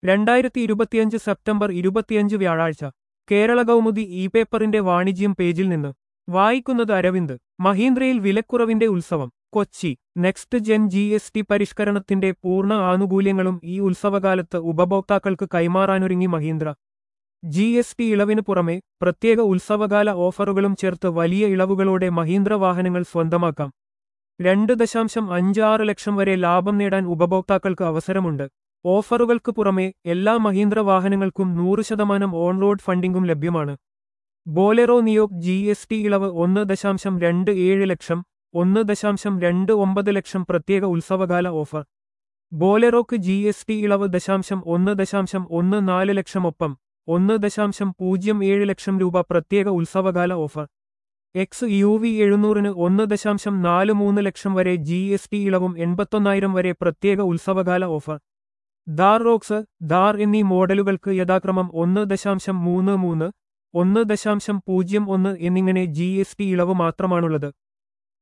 രണ്ടായിരത്തി ഇരുപത്തിയഞ്ച് സെപ്റ്റംബർ ഇരുപത്തിയഞ്ച് വ്യാഴാഴ്ച കേരള കൗമുദി ഇ പേപ്പറിന്റെ വാണിജ്യം പേജിൽ നിന്ന് വായിക്കുന്നത് അരവിന്ദ് മഹീന്ദ്രയിൽ വിലക്കുറവിന്റെ ഉത്സവം Kochi next gen G S T പരിഷ്കരണത്തിന്റെ പൂർണ്ണ ആനുകൂല്യങ്ങളും ഈ ഉത്സവകാലത്ത് ഉപഭോക്താക്കൾക്ക് കൈമാറാനൊരുങ്ങി മഹീന്ദ്ര ജി എസ് ടി ഇളവിന് പുറമെ പ്രത്യേക ഉത്സവകാല ഓഫറുകളും ചേർത്ത് വലിയ ഇളവുകളോടെ മഹീന്ദ്ര വാഹനങ്ങൾ സ്വന്തമാക്കാം രണ്ട് ദശാംശം അഞ്ച് ആറ് ലക്ഷം വരെ ലാഭം നേടാൻ ഉപഭോക്താക്കൾക്ക് അവസരമുണ്ട് ഓഫറുകൾക്ക് പുറമെ എല്ലാ മഹീന്ദ്ര വാഹനങ്ങൾക്കും നൂറ് ശതമാനം ഓൺ റോഡ് ഫണ്ടിംഗും ലഭ്യമാണ് ബോലെറോ നിയോഗ് ജി എസ് ടി ഇളവ് ഒന്ന് ദശാംശം രണ്ട് ഏഴ് ലക്ഷം ഒന്ന് ദശാംശം രണ്ട് ഒമ്പത് ലക്ഷം പ്രത്യേക ഉത്സവകാല ഓഫർ ബോലെറോക്ക് ജി എസ് ടി ഇളവ് ദശാംശം ഒന്ന് ദശാംശം ഒന്ന് നാല് ലക്ഷമൊപ്പം ഒന്ന് ദശാംശം പൂജ്യം ഏഴ് ലക്ഷം രൂപ പ്രത്യേക ഉത്സവകാല ഓഫർ എക്സ് യു വി എഴുന്നൂറിന് ഒന്ന് ദശാംശം നാല് മൂന്ന് ലക്ഷം വരെ ജി എസ് ടി ഇളവും എൺപത്തൊന്നായിരം വരെ പ്രത്യേക ഉത്സവകാല ഓഫർ ദാർ റോക്സ് ദാർ എന്നീ മോഡലുകൾക്ക് യഥാക്രമം ഒന്ന് ദശാംശം മൂന്ന് മൂന്ന് ഒന്ന് ദശാംശം പൂജ്യം ഒന്ന് എന്നിങ്ങനെ ജി എസ് ടി ഇളവ് മാത്രമാണുള്ളത്